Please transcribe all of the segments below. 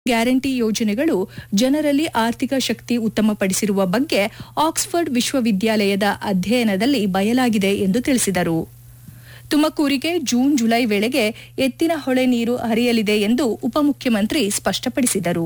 guarantee ಯೋಜನೆಗಳು ಜನರಲ್ಲಿ ಆರ್ಥಿಕ ಶಕ್ತಿ ಉತ್ತಮಪಡಿಸಿರುವ ಬಗ್ಗೆ ಆಕ್ಸ್ಫರ್ಡ್ ವಿಶ್ವವಿದ್ಯಾಲಯದ ಅಧ್ಯಯನದಲ್ಲಿ ಬಯಲಾಗಿದೆ ಎಂದು ತಿಳಿಸಿದರು ತುಮಕೂರಿಗೆ ಜೂನ್ ಜುಲೈ ವೇಳೆಗೆ ಎತ್ತಿನ ಹೊಳೆ ನೀರು ಹರಿಯಲಿದೆ ಎಂದು ಉಪಮುಖ್ಯಮಂತ್ರಿ ಸ್ಪಷ್ಟಪಡಿಸಿದರು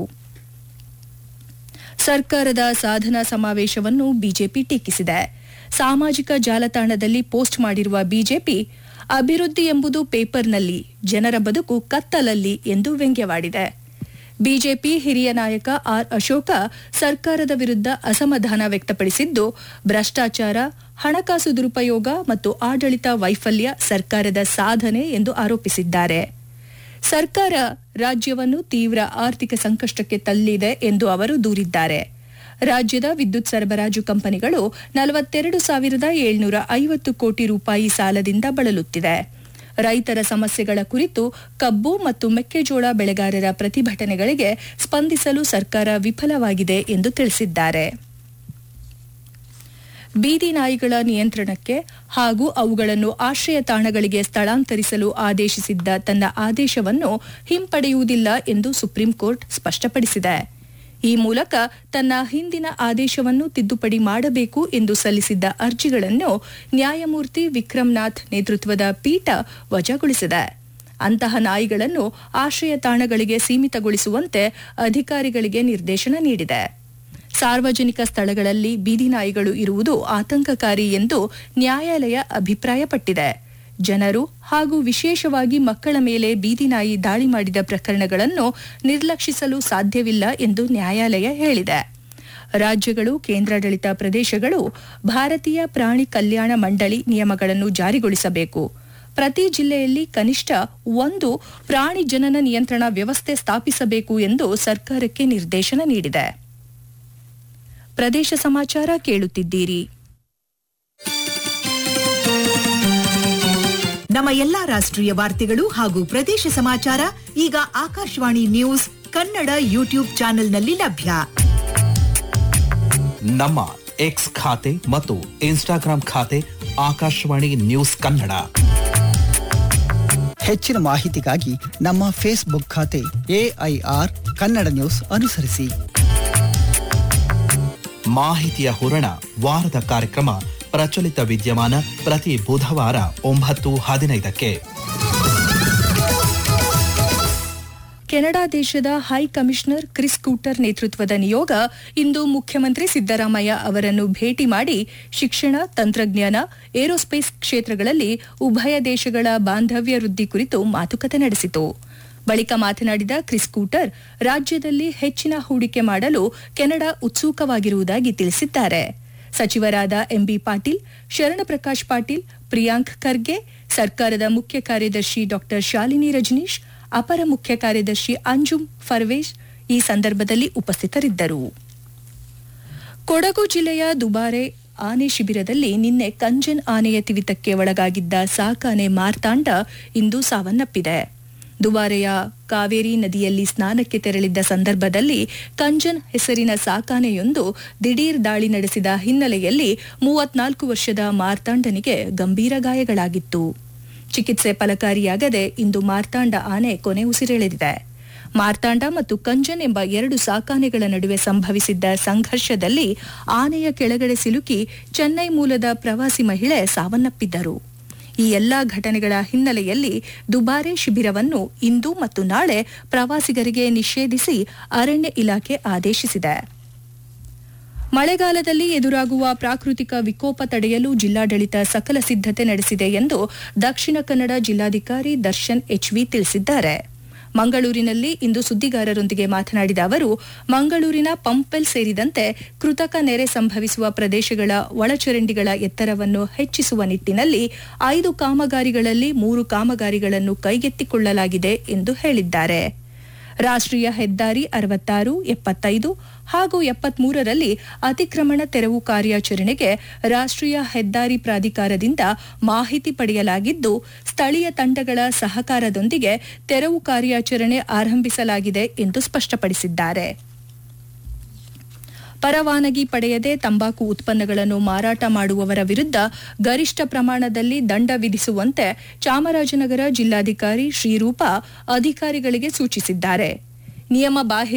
ಸರ್ಕಾರದ ಸಾಧನಾ ಸಮಾವೇಶವನ್ನು ಬಿಜೆಪಿ ಟೀಕಿಸಿದೆ ಸಾಮಾಜಿಕ ಜಾಲತಾಣದಲ್ಲಿ ಪೋಸ್ಟ್ ಮಾಡಿರುವ ಬಿಜೆಪಿ ಅಭಿವೃದ್ಧಿ ಎಂಬುದು ಪೇಪರ್ನಲ್ಲಿ ಜನರ ಬದುಕು ಕತ್ತಲಲ್ಲಿ ಎಂದು ವ್ಯಂಗ್ಯವಾಡಿದೆ ಬಿಜೆಪಿ ಹಿರಿಯ ನಾಯಕ ಆರ್ ಅಶೋಕ ಸರ್ಕಾರದ ವಿರುದ್ಧ ಅಸಮಾಧಾನ ವ್ಯಕ್ತಪಡಿಸಿದ್ದು ಭ್ರಷ್ಟಾಚಾರ ಹಣಕಾಸು ದುರುಪಯೋಗ ಮತ್ತು ಆಡಳಿತ ವೈಫಲ್ಯ ಸರ್ಕಾರದ ಸಾಧನೆ ಎಂದು ಆರೋಪಿಸಿದ್ದಾರೆ ಸರ್ಕಾರ ರಾಜ್ಯವನ್ನು ತೀವ್ರ ಆರ್ಥಿಕ ಸಂಕಷ್ಟಕ್ಕೆ ತಳ್ಳಿದೆ ಎಂದು ಅವರು ದೂರಿದ್ದಾರೆ ರಾಜ್ಯದ ವಿದ್ಯುತ್ ಸರಬರಾಜು ಕಂಪನಿಗಳು ನಲವತ್ತೆರಡು ಸಾವಿರದ ಏಳ್ನೂರ ಐವತ್ತು ಕೋಟಿ ರೂಪಾಯಿ ಸಾಲದಿಂದ ಬಳಲುತ್ತಿದೆ ರೈತರ ಸಮಸ್ಯೆಗಳ ಕುರಿತು ಕಬ್ಬು ಮತ್ತು ಮೆಕ್ಕೆಜೋಳ ಬೆಳೆಗಾರರ ಪ್ರತಿಭಟನೆಗಳಿಗೆ ಸ್ಪಂದಿಸಲು ಸರ್ಕಾರ ವಿಫಲವಾಗಿದೆ ಎಂದು ತಿಳಿಸಿದ್ದಾರೆ ಬೀದಿ ನಾಯಿಗಳ ನಿಯಂತ್ರಣಕ್ಕೆ ಹಾಗೂ ಅವುಗಳನ್ನು ಆಶ್ರಯ ತಾಣಗಳಿಗೆ ಸ್ಥಳಾಂತರಿಸಲು ಆದೇಶಿಸಿದ್ದ ತನ್ನ ಆದೇಶವನ್ನು ಹಿಂಪಡೆಯುವುದಿಲ್ಲ ಎಂದು ಸುಪ್ರೀಂ ಕೋರ್ಟ್ ಸ್ಪಷ್ಟಪಡಿಸಿದೆ ಈ ಮೂಲಕ ತನ್ನ ಹಿಂದಿನ ಆದೇಶವನ್ನು ತಿದ್ದುಪಡಿ ಮಾಡಬೇಕು ಎಂದು ಸಲ್ಲಿಸಿದ್ದ ಅರ್ಜಿಗಳನ್ನು ನ್ಯಾಯಮೂರ್ತಿ ವಿಕ್ರಮ್ನಾಥ್ ನೇತೃತ್ವದ ಪೀಠ ವಜಾಗೊಳಿಸಿದೆ ಅಂತಹ ನಾಯಿಗಳನ್ನು ಆಶ್ರಯ ತಾಣಗಳಿಗೆ ಸೀಮಿತಗೊಳಿಸುವಂತೆ ಅಧಿಕಾರಿಗಳಿಗೆ ನಿರ್ದೇಶನ ನೀಡಿದೆ ಸಾರ್ವಜನಿಕ ಸ್ಥಳಗಳಲ್ಲಿ ಬೀದಿ ನಾಯಿಗಳು ಇರುವುದು ಆತಂಕಕಾರಿ ಎಂದು ನ್ಯಾಯಾಲಯ ಅಭಿಪ್ರಾಯಪಟ್ಟಿದೆ ಜನರು ಹಾಗೂ ವಿಶೇಷವಾಗಿ ಮಕ್ಕಳ ಮೇಲೆ ಬೀದಿ ನಾಯಿ ದಾಳಿ ಮಾಡಿದ ಪ್ರಕರಣಗಳನ್ನು ನಿರ್ಲಕ್ಷಿಸಲು ಸಾಧ್ಯವಿಲ್ಲ ಎಂದು ನ್ಯಾಯಾಲಯ ಹೇಳಿದೆ ರಾಜ್ಯಗಳು ಕೇಂದ್ರಾಡಳಿತ ಪ್ರದೇಶಗಳು ಭಾರತೀಯ ಪ್ರಾಣಿ ಕಲ್ಯಾಣ ಮಂಡಳಿ ನಿಯಮಗಳನ್ನು ಜಾರಿಗೊಳಿಸಬೇಕು ಪ್ರತಿ ಜಿಲ್ಲೆಯಲ್ಲಿ ಕನಿಷ್ಠ ಒಂದು ಪ್ರಾಣಿ ಜನನ ನಿಯಂತ್ರಣ ವ್ಯವಸ್ಥೆ ಸ್ಥಾಪಿಸಬೇಕು ಎಂದು ಸರ್ಕಾರಕ್ಕೆ ನಿರ್ದೇಶನ ನೀಡಿದೆ ಪ್ರದೇಶ ಸಮಾಚಾರ ಕೇಳುತ್ತಿದ್ದೀರಿ ನಮ್ಮ ಎಲ್ಲಾ ರಾಷ್ಟ್ರೀಯ ವಾರ್ತೆಗಳು ಹಾಗೂ ಪ್ರದೇಶ ಸಮಾಚಾರ ಈಗ ಆಕಾಶವಾಣಿ ನ್ಯೂಸ್ ಕನ್ನಡ ಯೂಟ್ಯೂಬ್ ಚಾನೆಲ್ನಲ್ಲಿ ಲಭ್ಯ ನಮ್ಮ ಎಕ್ಸ್ ಖಾತೆ ಮತ್ತು ಇನ್ಸ್ಟಾಗ್ರಾಂ ಖಾತೆ ಆಕಾಶವಾಣಿ ನ್ಯೂಸ್ ಕನ್ನಡ ಹೆಚ್ಚಿನ ಮಾಹಿತಿಗಾಗಿ ನಮ್ಮ ಫೇಸ್ಬುಕ್ ಖಾತೆ ಎಐಆರ್ ಕನ್ನಡ ನ್ಯೂಸ್ ಅನುಸರಿಸಿ ಮಾಹಿತಿಯ ಹೂರಣ ವಾರದ ಕಾರ್ಯಕ್ರಮ ಪ್ರಚಲಿತ ವಿದ್ಯಮಾನ ಪ್ರತಿ ಬುಧವಾರ ಒಂಬತ್ತು ಹದಿನೈದಕ್ಕೆ ಕೆನಡಾ ದೇಶದ ಹೈ ಕಮಿಷನರ್ ಕ್ರಿಸ್ ಕೂಟರ್ ನೇತೃತ್ವದ ನಿಯೋಗ ಇಂದು ಮುಖ್ಯಮಂತ್ರಿ ಸಿದ್ದರಾಮಯ್ಯ ಅವರನ್ನು ಭೇಟಿ ಮಾಡಿ ಶಿಕ್ಷಣ ತಂತ್ರಜ್ಞಾನ ಏರೋಸ್ಪೇಸ್ ಕ್ಷೇತ್ರಗಳಲ್ಲಿ ಉಭಯ ದೇಶಗಳ ಬಾಂಧವ್ಯ ವೃದ್ಧಿ ಕುರಿತು ಮಾತುಕತೆ ನಡೆಸಿತು ಬಳಿಕ ಮಾತನಾಡಿದ ಕ್ರಿಸ್ ಕೂಟರ್ ರಾಜ್ಯದಲ್ಲಿ ಹೆಚ್ಚಿನ ಹೂಡಿಕೆ ಮಾಡಲು ಕೆನಡಾ ಉತ್ಸುಕವಾಗಿರುವುದಾಗಿ ತಿಳಿಸಿದ್ದಾರೆ ಸಚಿವರಾದ ಎಂಬಿ ಪಾಟೀಲ್ ಶರಣಪ್ರಕಾಶ್ ಪಾಟೀಲ್ ಪ್ರಿಯಾಂಕ್ ಖರ್ಗೆ ಸರ್ಕಾರದ ಮುಖ್ಯ ಕಾರ್ಯದರ್ಶಿ ಡಾ ಶಾಲಿನಿ ರಜನೀಶ್ ಅಪರ ಮುಖ್ಯ ಕಾರ್ಯದರ್ಶಿ ಅಂಜುಮ್ ಫರ್ವೇಶ್ ಈ ಸಂದರ್ಭದಲ್ಲಿ ಉಪಸ್ಥಿತರಿದ್ದರು ಕೊಡಗು ಜಿಲ್ಲೆಯ ದುಬಾರೆ ಆನೆ ಶಿಬಿರದಲ್ಲಿ ನಿನ್ನೆ ಕಂಜನ್ ಆನೆಯ ತಿವಿತಕ್ಕೆ ಒಳಗಾಗಿದ್ದ ಸಾಕಾನೆ ಮಾರ್ತಾಂಡ ಇಂದು ಸಾವನ್ನಪ್ಪಿದೆ ದುಬಾರೆಯ ಕಾವೇರಿ ನದಿಯಲ್ಲಿ ಸ್ನಾನಕ್ಕೆ ತೆರಳಿದ್ದ ಸಂದರ್ಭದಲ್ಲಿ ಕಂಜನ್ ಹೆಸರಿನ ಸಾಕಾನೆಯೊಂದು ದಿಢೀರ್ ದಾಳಿ ನಡೆಸಿದ ಹಿನ್ನೆಲೆಯಲ್ಲಿ ಮೂವತ್ನಾಲ್ಕು ವರ್ಷದ ಮಾರ್ತಾಂಡನಿಗೆ ಗಂಭೀರ ಗಾಯಗಳಾಗಿತ್ತು ಚಿಕಿತ್ಸೆ ಫಲಕಾರಿಯಾಗದೆ ಇಂದು ಮಾರ್ತಾಂಡ ಆನೆ ಕೊನೆ ಉಸಿರೆಳೆದಿದೆ ಮಾರ್ತಾಂಡ ಮತ್ತು ಕಂಜನ್ ಎಂಬ ಎರಡು ಸಾಕಾನೆಗಳ ನಡುವೆ ಸಂಭವಿಸಿದ್ದ ಸಂಘರ್ಷದಲ್ಲಿ ಆನೆಯ ಕೆಳಗಡೆ ಸಿಲುಕಿ ಚೆನ್ನೈ ಮೂಲದ ಪ್ರವಾಸಿ ಮಹಿಳೆ ಸಾವನ್ನಪ್ಪಿದ್ದರು ಈ ಎಲ್ಲಾ ಘಟನೆಗಳ ಹಿನ್ನೆಲೆಯಲ್ಲಿ ದುಬಾರೆ ಶಿಬಿರವನ್ನು ಇಂದು ಮತ್ತು ನಾಳೆ ಪ್ರವಾಸಿಗರಿಗೆ ನಿಷೇಧಿಸಿ ಅರಣ್ಯ ಇಲಾಖೆ ಆದೇಶಿಸಿದೆ ಮಳೆಗಾಲದಲ್ಲಿ ಎದುರಾಗುವ ಪ್ರಾಕೃತಿಕ ವಿಕೋಪ ತಡೆಯಲು ಜಿಲ್ಲಾಡಳಿತ ಸಕಲ ಸಿದ್ಧತೆ ನಡೆಸಿದೆ ಎಂದು ದಕ್ಷಿಣ ಕನ್ನಡ ಜಿಲ್ಲಾಧಿಕಾರಿ ದರ್ಶನ್ ಎಚ್ವಿ ತಿಳಿಸಿದ್ದಾರೆ ಮಂಗಳೂರಿನಲ್ಲಿ ಇಂದು ಸುದ್ದಿಗಾರರೊಂದಿಗೆ ಮಾತನಾಡಿದ ಅವರು ಮಂಗಳೂರಿನ ಪಂಪೆಲ್ ಸೇರಿದಂತೆ ಕೃತಕ ನೆರೆ ಸಂಭವಿಸುವ ಪ್ರದೇಶಗಳ ಒಳಚರಂಡಿಗಳ ಎತ್ತರವನ್ನು ಹೆಚ್ಚಿಸುವ ನಿಟ್ಟಿನಲ್ಲಿ ಐದು ಕಾಮಗಾರಿಗಳಲ್ಲಿ ಮೂರು ಕಾಮಗಾರಿಗಳನ್ನು ಕೈಗೆತ್ತಿಕೊಳ್ಳಲಾಗಿದೆ ಎಂದು ಹೇಳಿದ್ದಾರೆ ರಾಷ್ಟ್ರೀಯ ಹೆದ್ದಾರಿ ಅರವತ್ತಾರು ಎಪ್ಪತ್ತೈದು ಹಾಗೂ ಎಪ್ಪತ್ಮೂರರಲ್ಲಿ ಅತಿಕ್ರಮಣ ತೆರವು ಕಾರ್ಯಾಚರಣೆಗೆ ರಾಷ್ಟ್ರೀಯ ಹೆದ್ದಾರಿ ಪ್ರಾಧಿಕಾರದಿಂದ ಮಾಹಿತಿ ಪಡೆಯಲಾಗಿದ್ದು ಸ್ಥಳೀಯ ತಂಡಗಳ ಸಹಕಾರದೊಂದಿಗೆ ತೆರವು ಕಾರ್ಯಾಚರಣೆ ಆರಂಭಿಸಲಾಗಿದೆ ಎಂದು ಸ್ಪಷ್ಟಪಡಿಸಿದ್ದಾರೆ ಪರವಾನಗಿ ಪಡೆಯದೆ ತಂಬಾಕು ಉತ್ಪನ್ನಗಳನ್ನು ಮಾರಾಟ ಮಾಡುವವರ ವಿರುದ್ಧ ಗರಿಷ್ಠ ಪ್ರಮಾಣದಲ್ಲಿ ದಂಡ ವಿಧಿಸುವಂತೆ ಚಾಮರಾಜನಗರ ಜಿಲ್ಲಾಧಿಕಾರಿ ಶ್ರೀರೂಪ ಅಧಿಕಾರಿಗಳಿಗೆ ಸೂಚಿಸಿದ್ದಾರೆ ನಿಯಮ ಬಾಹಿರ